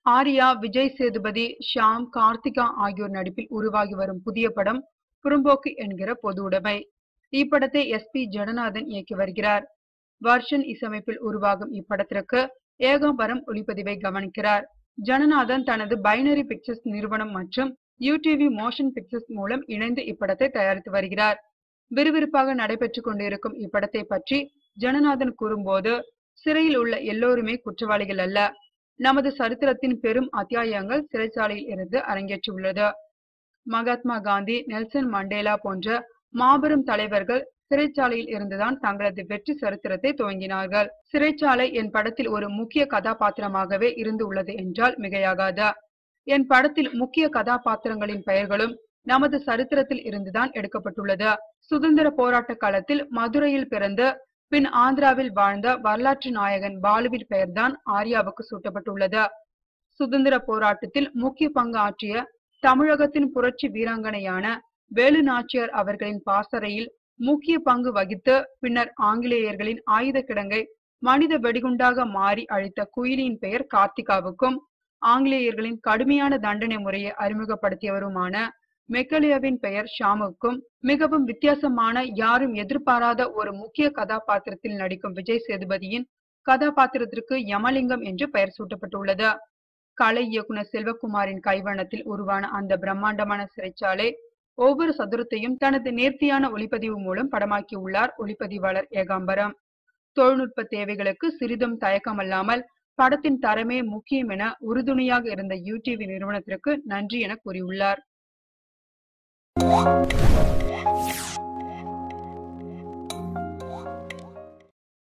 ஆர்யா விஜய் சேதுபதி ஷாம் கார்த்திகா ஆகியோர் நடிப்பில் உருவாகி வரும் புதிய படம் புறம்போக்கு என்கிற பொது உடைமை இப்படத்தை எஸ் பி ஜெகநாதன் இயக்கி வருகிறார் வர்ஷன் இசையமைப்பில் உருவாகும் இப்படத்திற்கு ஏகாம்பரம் ஒளிப்பதிவை கவனிக்கிறார் ஜனநாதன் தனது பைனரி பிக்சர்ஸ் நிறுவனம் மற்றும் யூடிவி மோஷன் பிக்சர்ஸ் மூலம் இணைந்து இப்படத்தை தயாரித்து வருகிறார் விறுவிறுப்பாக நடைபெற்றுக் கொண்டிருக்கும் இப்படத்தை பற்றி ஜனநாதன் கூறும்போது சிறையில் உள்ள எல்லோருமே குற்றவாளிகள் அல்ல நமது சரித்திரத்தின் பெரும் அத்தியாயங்கள் சிறைச்சாலையில் இருந்து அரங்கேற்றியுள்ளது மகாத்மா காந்தி நெல்சன் மண்டேலா போன்ற மாபெரும் தலைவர்கள் சிறைச்சாலையில் இருந்துதான் தங்களது வெற்றி சரித்திரத்தை துவங்கினார்கள் சிறைச்சாலை என் படத்தில் ஒரு முக்கிய கதாபாத்திரமாகவே இருந்து உள்ளது என்றால் மிகையாகாது என் படத்தில் முக்கிய கதாபாத்திரங்களின் பெயர்களும் நமது சரித்திரத்தில் இருந்துதான் எடுக்கப்பட்டுள்ளது சுதந்திர போராட்ட காலத்தில் மதுரையில் பிறந்து பின் ஆந்திராவில் வாழ்ந்த வரலாற்று நாயகன் பாலுவின் பெயர்தான் ஆர்யாவுக்கு சூட்டப்பட்டுள்ளது சுதந்திர போராட்டத்தில் முக்கிய பங்கு ஆற்றிய தமிழகத்தின் புரட்சி வீராங்கனையான வேலு நாச்சியார் அவர்களின் பாசறையில் முக்கிய பங்கு வகித்து பின்னர் ஆங்கிலேயர்களின் ஆயுத கிடங்கை மனித வெடிகுண்டாக மாறி அழித்த குயிலியின் பெயர் கார்த்திகாவுக்கும் ஆங்கிலேயர்களின் கடுமையான தண்டனை முறையை அறிமுகப்படுத்தியவருமான மெக்கலியாவின் பெயர் ஷாமுக்கும் மிகவும் வித்தியாசமான யாரும் எதிர்பாராத ஒரு முக்கிய கதாபாத்திரத்தில் நடிக்கும் விஜய் சேதுபதியின் கதாபாத்திரத்திற்கு யமலிங்கம் என்று பெயர் சூட்டப்பட்டுள்ளது கலை இயக்குனர் செல்வகுமாரின் கைவண்ணத்தில் உருவான அந்த பிரம்மாண்டமான சிறைச்சாலை ஒவ்வொரு சதுரத்தையும் தனது நேர்த்தியான ஒளிப்பதிவு மூலம் படமாக்கியுள்ளார் ஒளிப்பதிவாளர் ஏகாம்பரம் தொழில்நுட்ப தேவைகளுக்கு சிறிதும் தயக்கமல்லாமல் படத்தின் தரமே முக்கியம் என உறுதுணையாக இருந்த யூடிவி நிறுவனத்திற்கு நன்றி என கூறியுள்ளார்